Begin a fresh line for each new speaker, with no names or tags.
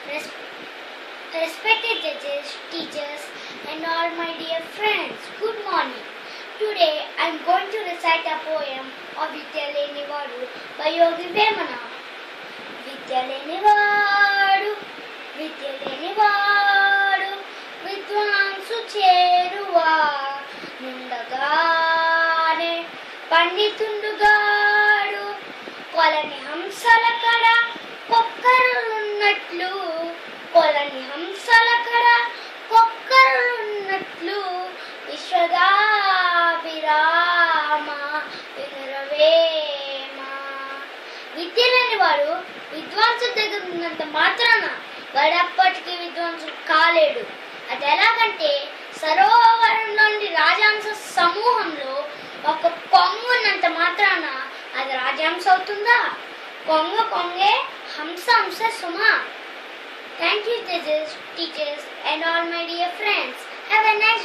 Res- respected judges, teachers, and all my dear friends, good morning. Today I am going to recite a poem of Vidya Lenivadu by Yogi Vemana. విద్య లేనివాడు విద్య లేనివాడు విద్వాంసు చేరువా నుండగానే పండితుండుగాడు కొలని హంసల కడ కొక్కరులున్నట్లు కొలని హంసల కడ కొక్కరులున్నట్లు విశ్వదాభిరామ వినురవేమా విద్య లేని వాడు విద్వాంసుల దగ్గర ఉన్నంత మాత్రాన వాడు అప్పటికి విద్వాంసుడు కాలేడు అది ఎలాగంటే సరోవరంలోని రాజాంశ సమూహంలో ఒక కొంగు ఉన్నంత మాత్రాన అది రాజాంశ అవుతుందా కొంగ కొంగే హంస హంస సుమా thank you teachers and all my dear friends have a nice